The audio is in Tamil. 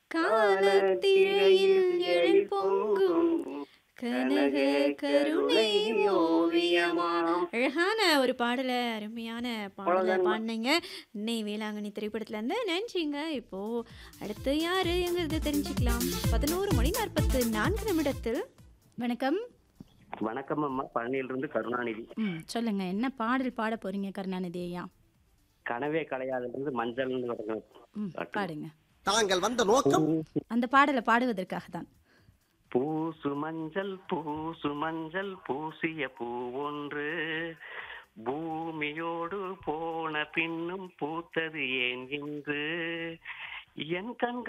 காலத்திரையில் எழில் பொங்கும் கனக கருணை ஓவியமாம் அழகான ஒரு பாடலை அருமையான பாடலை அவ்வளவுதான்மா. பாடினீங்க இன்னை வேளாங்கண்ணி திரைப்படத்துல இருந்து நன்றிங்க இப்போ அடுத்து யாரு எங்கிறது தெரிஞ்சுக்கலாம் பதினோரு மணி நாற்பத்து நான்கு நிமிடத்தில் வணக்கம் வணக்கம் அம்மா பழனியிலிருந்து கருணாநிதி ம் சொல்லுங்க என்ன பாடல் பாட போறீங்க கருணாநிதி ஐயா கனவே கலையாதிலிருந்து மஞ்சள்னு வருங்க ம் பாடுங்க தாங்கள் வந்த நோக்கம் அந்த பாடலை பாடுவதற்காக தான் பூசு மஞ்சள் பூசு மஞ்சள் பூசிய பூ ஒன்று பூமியோடு போன பின்னும் பூத்தது ஏன் என்று என் கண்கள்